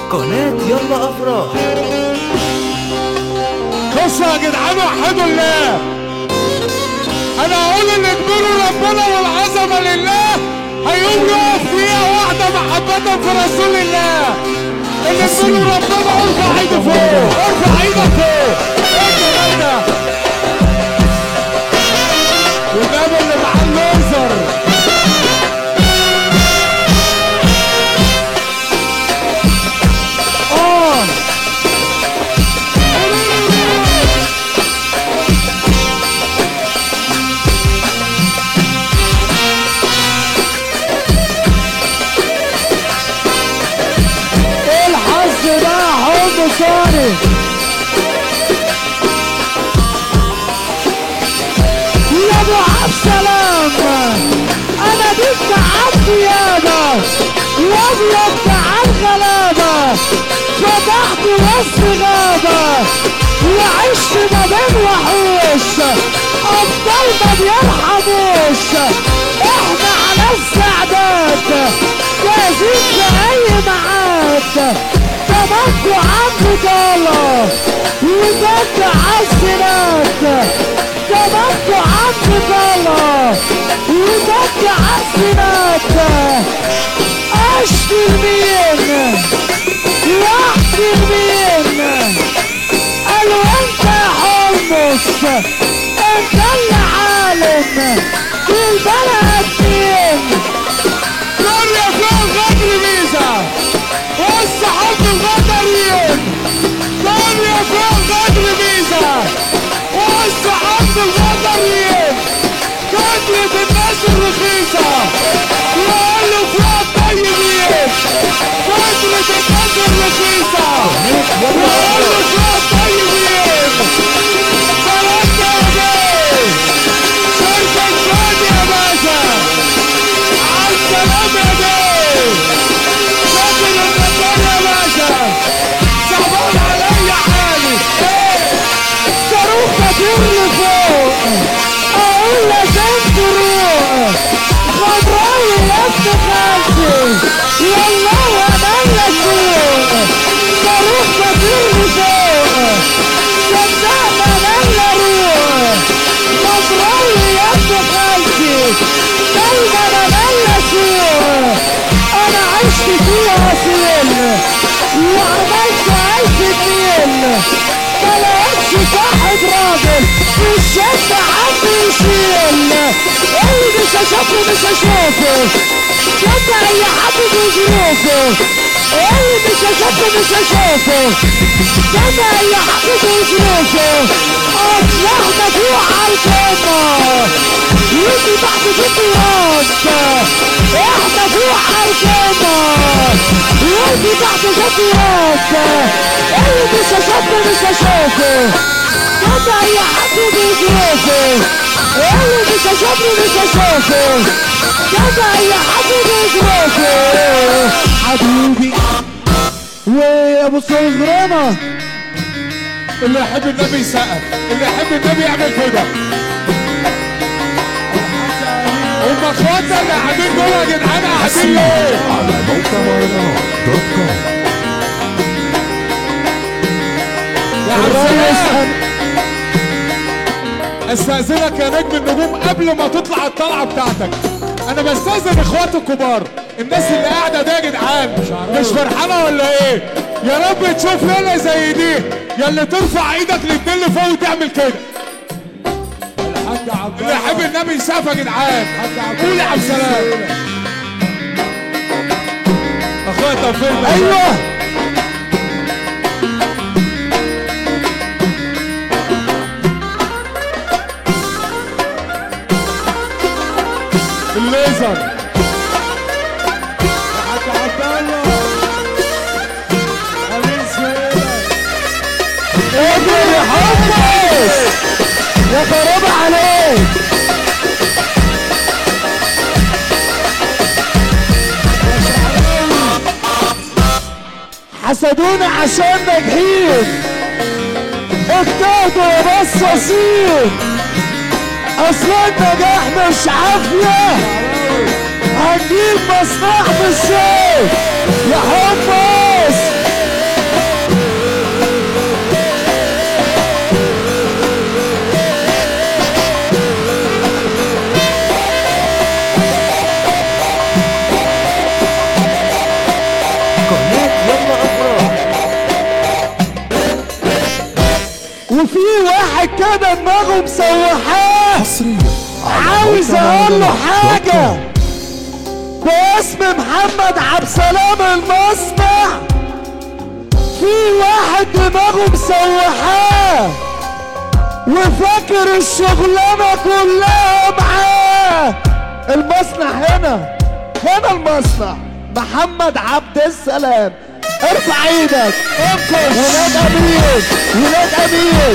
قناة يلا أفراح بصوا يا جدعان وحدوا الله انا اقول ان كبروا ربنا والعظمه لله هيقوم يقف فيها واحده محبه في رسول الله اللي كبروا ربنا ارفع ايدك فوق ارفع ايدك فوق انت ده والنبي اللي معاه الليزر اه ايه الحظ ده يا حب صاري يا ابو عبد سلام انا بنت عبد يابا وابيض على الغلابه فتحت وسط غابه وعشت ما بين وحوش افضل ما بيرحموش احنا على استعداد جاهزين في اي ميعاد تمكوا عم ضاله وجد عالسنات تمكوا عم ضاله وجد عالسنات اشكي مين واحكي مين قالوا انت يا حمص انت اللي عالم في البلد مين قرية فيها الغدر ميزة والصحاب الغدريين قرية فيها الغدر ميزة والصحاب الغدريين كتلة الناس الرخيصة وقالوا فيها الطيبين كتلة الناس الرخيصة وقالوا فيها الطيبين سلام يا بيه شركة شادي يا باشا عالسلام يا بيه فاكر النجار يا باشا صعبان عليا حالي ايه صاروخ كتير لفوق اقول لازم تروح خضراوي لف خالتي يلا وانا سوق صاروخ كتير لفوق صدقنا انا روح خضراوي لف خالتي دايما انا سوق انا عشت فيها اصيل وعملت الف ميل ما لقيتش صاحب راجل في الشد عندي يشيل اللي مش هشوفه مش هشوفه شد اي حد بظروفه اللي مش هشوفه مش هشوفه شد اي حد بظروفه اطلعنا فوق على القمة يجي تحت في الوسط احنا فوق على القمة يجي تحت في الوسط اللي مش هشوفه مش هشوفه شد اي حد بظروفه اللي مش هشوفه مش هشوفه شد اي حد بظروفه حبيبي وابو صغرنا اللي يحب النبي يسقف اللي يحب النبي يعمل كده هم اخواتنا اللي قاعدين دول يا جدعان قاعدين ليه؟ على موقع مهرجانات دوت كوم يا عم سلام استاذنك يا نجم النجوم قبل ما تطلع الطلعه بتاعتك انا بستاذن اخواتي الكبار الناس اللي قاعده دي يا جدعان مش فرحانه ولا ايه يا رب تشوف ليله زي دي يا اللي ترفع ايدك للدل اللي فوق وتعمل كده اللي يحب النبي يسقف يا جدعان قول يا عبد السلام اخويا توفيق ايوه الليزر حاج عبد الله اجري يا حمص يا خراب عليك حسدوني عشان ناجحين اجتهدوا يا بصاصين اصل النجاح مش عافيه هنجيب مصنع بالسيف يا حمص كده دماغه مسوحاه حصريا على عاوز موقع اقول له مهرجانات دوت حاجة كوم. باسم محمد عبد السلام المصنع في واحد دماغه مسوحاه وفاكر الشغلانة كلها معاه المصنع هنا هنا المصنع محمد عبد السلام ارفع ايدك انكش ولاد امين ولاد امين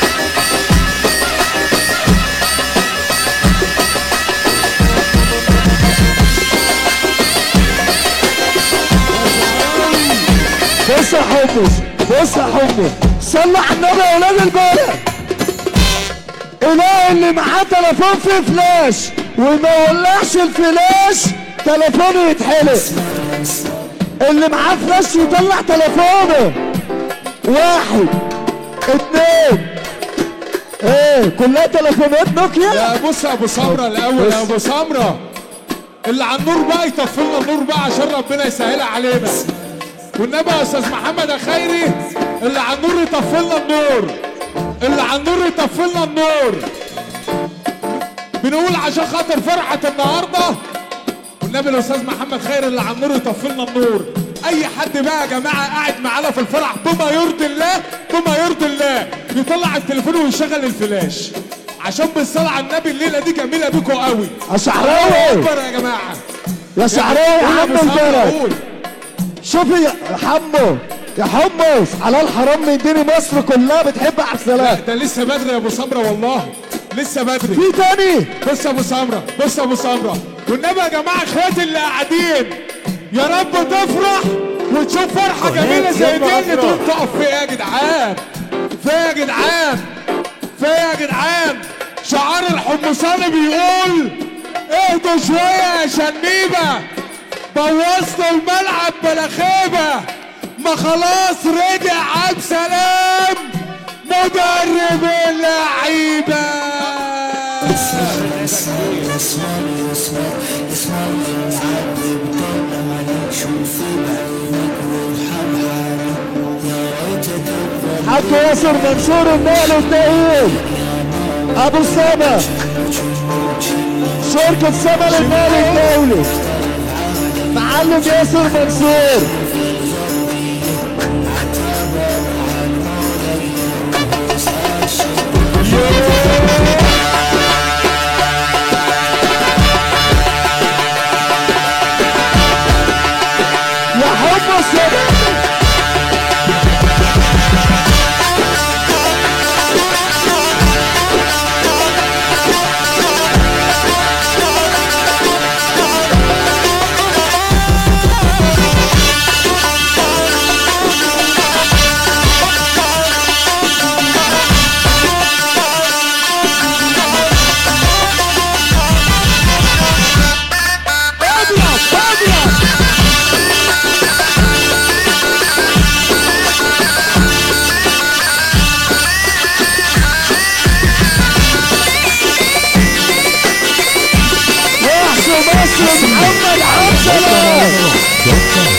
بص يا حمص بص يا حمص صلى على النبي يا ولاد البلد الاقي اللي معاه تليفون فيه فلاش وما يولعش الفلاش تليفونه يتحلق اللي معاه فلاش يطلع تليفونه واحد اتنين ايه كلها تليفونات نوكيا يا بص يا ابو سمره الاول يا ابو سمره اللي على النور بقى يطفي لنا النور بقى عشان ربنا يسهلها علينا والنبي يا استاذ محمد يا خيري اللي على النور يطفي لنا النور اللي على النور يطفي لنا النور بنقول عشان خاطر فرحه النهارده والنبي الاستاذ محمد خير اللي على النور يطفي لنا النور اي حد بقى يا جماعه قاعد معانا في الفرح بما يرضي الله بما يرضي الله يطلع التليفون ويشغل الفلاش عشان بالصلاه على النبي الليله دي جميله بيكم قوي يا الله شعراوي اكبر يا جماعه يا شعراوي يا قول يا عم أبو سمرة، البلد قول. شوفي يا حمو يا حمص حلال حرام مديني مصر كلها بتحب عبد لا السلام ده لسه بدري يا ابو سمره والله لسه بدري في تاني بص يا ابو سمره بص يا ابو سمره والنبي يا جماعه اخواتي اللي قاعدين يا رب تفرح وتشوف فرحه جميله زي دي اللي تقول تقف فيها يا جدعان فيها يا جدعان فيها يا جدعان شعار الحمصاني بيقول اهدوا شويه يا شنيبه بوظتوا الملعب بلا خيبه ما خلاص رجع عبد سلام مدرب اللعيبه حط ياسر منصور النقل الدقيق ابو سما شركة سما للنقل الدولي معلم ياسر منصور يا حمص يا بنت اضرب اضرب وحش مصر محمد عبد السلام دوت كوم.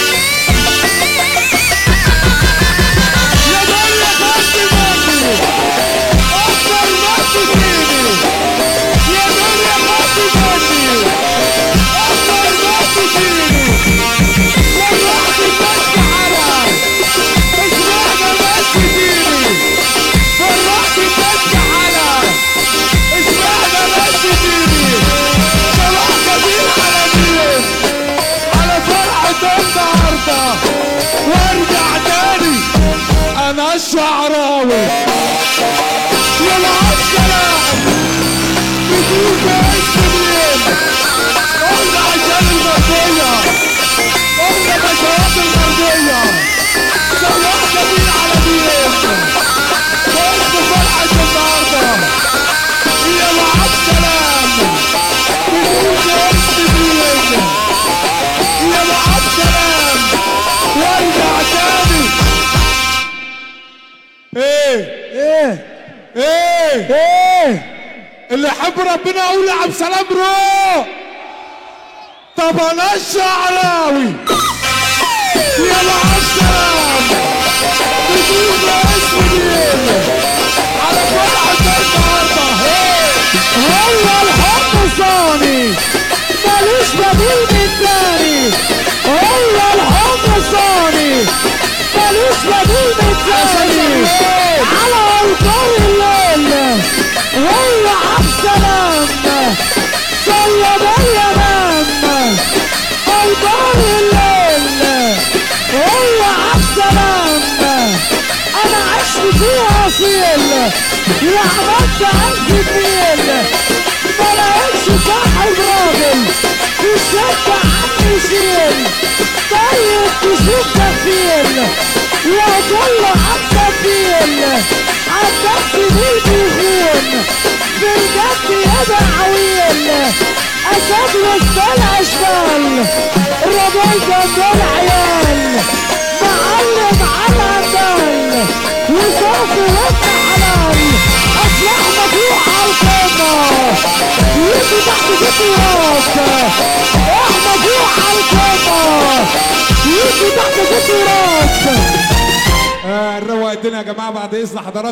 يا دنيا خدت مني اكبر ما تديني يا دنيا خدت مني اكبر ما تديني فرحت الناس على اسمعنا بس تديني فرحت الناس على اسمعنا بس تديني صلاح كبير على مين على فرحة النهاردة وارجع تاني انا الشعراوي يلعب سلام بدون اسم مين قلنا عشان المرضية قلنا بشرات المرضية صلاح كبير على مين باسم فرحة النهاردة يلعب سلام بدون اسم مين يلعب سلام وارجع تاني ايه ايه ايه ايه اللي يحب ربنا يقول يا عبد السلام روح طب انا الشعراوي يا العسلام بدون اسم مين على فرح فيها اصيل يا عملت الف جميل ما لقيتش صاحب راجل يشجع عني شيل طيب تشوف كفيل يا كل عبد فيل عندك سنين بيخون في الجد يدا عويل اسد وسط الاشبال الرجال جنب العيال معلم على الدال وصافي وانت حلال اسلحة مفتوحة على القمة يجي تحت ست راس احنا فوق على القمة يجي تحت ست راس آه، نروق الدنيا يا جماعه بعد اذن حضراتكم